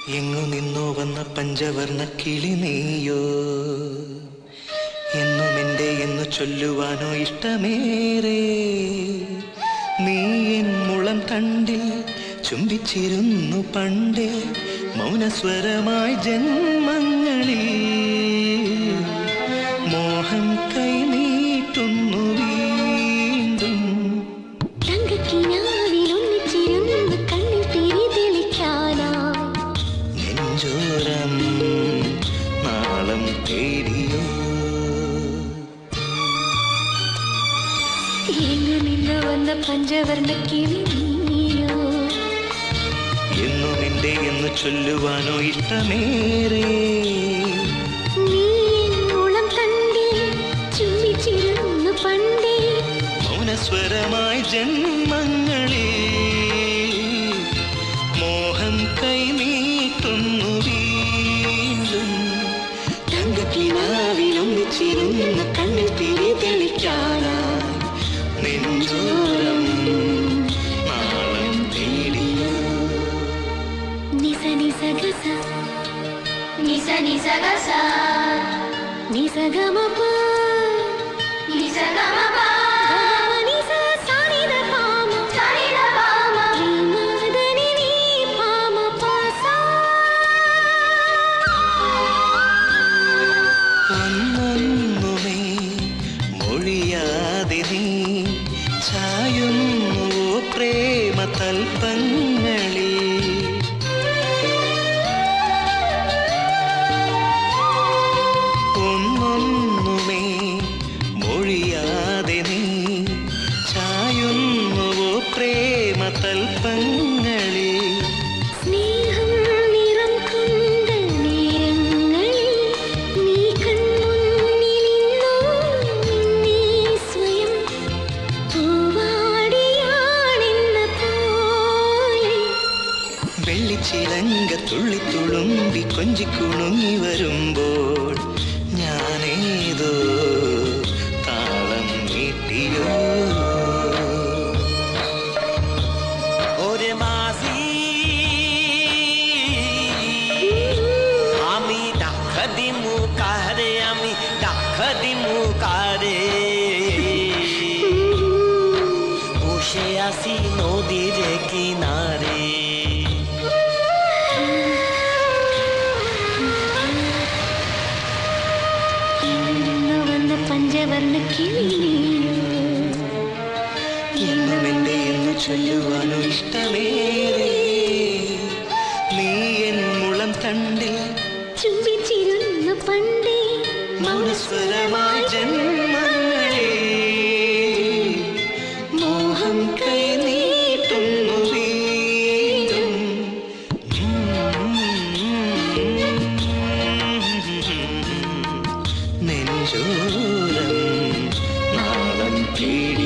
എങ്ങു നിന്നോ വന്ന പഞ്ചവർണ്ണ കിളി നീയോ എന്നും എൻ്റെ എന്ന് ചൊല്ലുവാനോ ഇഷ്ടമേറെ നീ എൻ മുളം കണ്ടിൽ ചുംബിച്ചിരുന്നു പണ്ടേ മൗനസ്വരമായി ജന്മങ്ങളിൽ മോഹം കൈ നീട്ടുന്നു വീണ്ടും തങ്കക്കിനാവിൽ ഒന്നിച്ചിരുന്ന് കണ്ണിൽ തിരി തെളിക്കാനായി നെഞ്ചോരം നാളം തേടിയോ എങ്ങു നിന്ന് വന്ന പഞ്ചവർണ്ണ കിളി നീയോ എന്നും എൻ്റെ എന്ന് ചൊല്ലുവാനോ ഇഷ്ടമേറെ നീ എൻ മുളം തണ്ടിൽ ചുംബിച്ചിരുന്നു പണ്ടേ മൗനസ്വരമായി ജന്മങ്ങളിൽ മോഹം കൈ നീട്ടുന്നു വീണ്ടും തങ്കക്കിനാവിൽ ഒന്നിച്ചിരുന്ന് കണ്ണിൽ തിരി തെളിക്കാനായി നെഞ്ചോരം നാളം തേടിയോ നിസ നിസ ഗസ നിസ നിസ ഗസ നിസ ഗമ പ നിസ ഗമ പ ഗമ നിസ സാനി ന പാമ സാനി ന പാമ മദനി നീ പാമ പ സാ അന്നൊന്നുമേ മൊഴിയാതെ നീ ചായുന്നുവോ പ്രേമ തൽപ്പങ്ങളിൽ ഒന്നൊന്നുമേ മൊഴിയാതെ നീ ചായുന്നുവോ പ്രേമ തൽപ്പങ്ങളിൽ സ്നേഹം നിറം കൊണ്ട നേരങ്ങളിൽ നീ കൺമുന്നിലിന്നോ നിന്നെ സ്വയം പൂവാടിയാണെന്ന പോലെ വെള്ളിച്ചിലങ്ക തുള്ളി തുളുമ്പി കൊഞ്ചിക്കുണുങ്ങി വരുമ്പോൾ ഞാനേതോ താളം നീട്ടിയോ ওরে মাঝি আমি ডাক দিমু কারে আমি ডাক দিমু কারে বসে আসি নদীর কিনারে ഇന്നു വന്ന പഞ്ചവർണ്ണ കിളിയോ എന്നും എൻ്റെ എന്ന് ചൊല്ലുവാനോ ഇഷ്ടമേറെ നീ എൻ മുളം തണ്ടിൽ ചുംബിച്ചിരുന്നു പണ്ടേ മൗനസ്വരമായി ജന്മങ്ങളെ മോഹം കൈ നീട്ടുന്നു വീണ്ടും നെഞ്ചോരം നാളം തേടി